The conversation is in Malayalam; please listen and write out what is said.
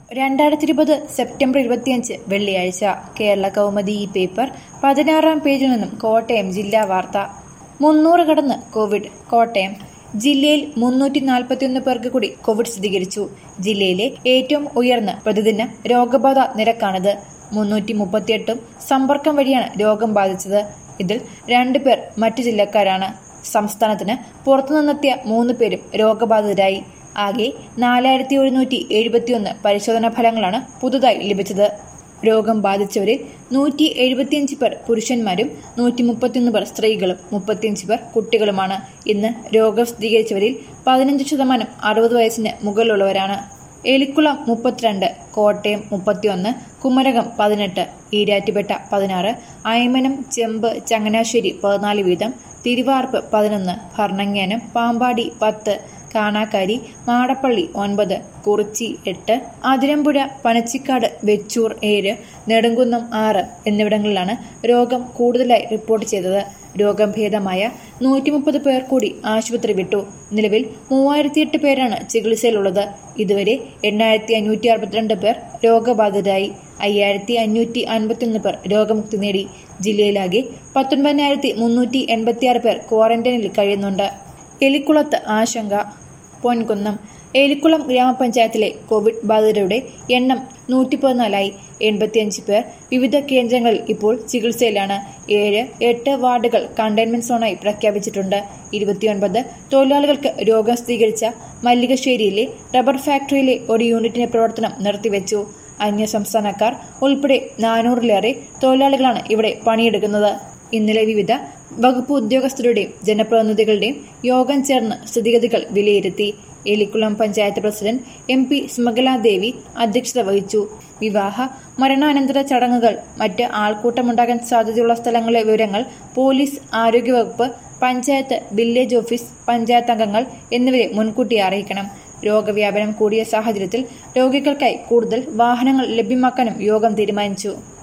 രണ്ടായിരത്തി ഇരുപത് സെപ്റ്റംബർ ഇരുപത്തിയഞ്ച് വെള്ളിയാഴ്ച കേരള കൗമുദി ഈ പേപ്പർ പതിനാറാം പേജിൽ നിന്നും കോട്ടയം ജില്ലാ വാർത്ത മുന്നൂറ് കടന്ന് കോവിഡ് കോട്ടയം ജില്ലയിൽ മുന്നൂറ്റി നാൽപ്പത്തിയൊന്ന് പേർക്ക് കൂടി കോവിഡ് സ്ഥിരീകരിച്ചു ജില്ലയിലെ ഏറ്റവും ഉയർന്ന പ്രതിദിന രോഗബാധ നിരക്കാണിത് മുന്നൂറ്റി മുപ്പത്തിയെട്ടും സമ്പർക്കം വഴിയാണ് രോഗം ബാധിച്ചത് ഇതിൽ രണ്ടു പേർ മറ്റു ജില്ലക്കാരാണ് സംസ്ഥാനത്തിന് പുറത്തുനിന്നെത്തിയ മൂന്ന് പേരും രോഗബാധിതരായി ആകെ നാലായിരത്തി ഒരുന്നൂറ്റി എഴുപത്തിയൊന്ന് പരിശോധനാ ഫലങ്ങളാണ് പുതുതായി ലഭിച്ചത് രോഗം ബാധിച്ചവരിൽ നൂറ്റി എഴുപത്തിയഞ്ച് പേർ പുരുഷന്മാരും നൂറ്റി മുപ്പത്തിയൊന്ന് പേർ സ്ത്രീകളും മുപ്പത്തിയഞ്ച് പേർ കുട്ടികളുമാണ് ഇന്ന് രോഗം സ്ഥിരീകരിച്ചവരിൽ പതിനഞ്ച് ശതമാനം അറുപത് വയസ്സിന് മുകളിലുള്ളവരാണ് എലിക്കുളം മുപ്പത്തിരണ്ട് കോട്ടയം മുപ്പത്തിയൊന്ന് കുമരകം പതിനെട്ട് ഈരാറ്റുപേട്ട പതിനാറ് അയമനം ചെമ്പ് ചങ്ങനാശ്ശേരി പതിനാല് വീതം തിരുവാർപ്പ് പതിനൊന്ന് ഭരണങ്ങാനം പാമ്പാടി പത്ത് കാണാക്കാരി മാടപ്പള്ളി ഒൻപത് കുറിച്ചി എട്ട് അതിരമ്പുഴ പനച്ചിക്കാട് വെച്ചൂർ ഏഴ് നെടുങ്കുന്നം ആറ് എന്നിവിടങ്ങളിലാണ് രോഗം കൂടുതലായി റിപ്പോർട്ട് ചെയ്തത് രോഗം ഭേദമായ നൂറ്റി മുപ്പത് പേർ കൂടി ആശുപത്രി വിട്ടു നിലവിൽ മൂവായിരത്തിയെട്ട് പേരാണ് ചികിത്സയിലുള്ളത് ഇതുവരെ എണ്ണായിരത്തി അഞ്ഞൂറ്റി അറുപത്തിരണ്ട് പേർ രോഗബാധിതരായി അയ്യായിരത്തി അഞ്ഞൂറ്റി അൻപത്തിയൊന്ന് പേർ രോഗമുക്തി നേടി ജില്ലയിലാകെ പത്തൊൻപതിനായിരത്തി മുന്നൂറ്റി എൺപത്തിയാറ് പേർ ക്വാറന്റൈനിൽ കഴിയുന്നുണ്ട് എലിക്കുളത്ത് ആശങ്ക പൊൻകുന്നം എലിക്കുളം ഗ്രാമപഞ്ചായത്തിലെ കോവിഡ് ബാധിതരുടെ എണ്ണം നൂറ്റി പതിനാലായി എൺപത്തിയഞ്ച് പേർ വിവിധ കേന്ദ്രങ്ങളിൽ ഇപ്പോൾ ചികിത്സയിലാണ് ഏഴ് എട്ട് വാർഡുകൾ കണ്ടെയ്ൻമെന്റ് സോണായി പ്രഖ്യാപിച്ചിട്ടുണ്ട് ഇരുപത്തിയൊൻപത് തൊഴിലാളികൾക്ക് രോഗം സ്ഥിരീകരിച്ച മല്ലികശ്ശേരിയിലെ റബ്ബർ ഫാക്ടറിയിലെ ഒരു യൂണിറ്റിന്റെ പ്രവർത്തനം നിർത്തിവെച്ചു അന്യസംസ്ഥാനക്കാർ ഉൾപ്പെടെ നാനൂറിലേറെ തൊഴിലാളികളാണ് ഇവിടെ പണിയെടുക്കുന്നത് ഇന്നലെ വിവിധ വകുപ്പ് ഉദ്യോഗസ്ഥരുടെയും ജനപ്രതിനിധികളുടെയും യോഗം ചേർന്ന് സ്ഥിതിഗതികൾ വിലയിരുത്തി Elikkulam panchayat president M P സ്മഗലാദേവി അധ്യക്ഷത വഹിച്ചു വിവാഹ മരണാനന്തര ചടങ്ങുകൾ മറ്റ് ആൾക്കൂട്ടമുണ്ടാകാൻ സാധ്യതയുള്ള സ്ഥലങ്ങളിലെ വിവരങ്ങൾ പോലീസ് ആരോഗ്യവകുപ്പ് പഞ്ചായത്ത് വില്ലേജ് ഓഫീസ് പഞ്ചായത്ത് അംഗങ്ങൾ എന്നിവരെ മുൻകൂട്ടി അറിയിക്കണം രോഗവ്യാപനം കൂടിയ സാഹചര്യത്തിൽ രോഗികൾക്കായി കൂടുതൽ വാഹനങ്ങൾ ലഭ്യമാക്കാനും യോഗം തീരുമാനിച്ചു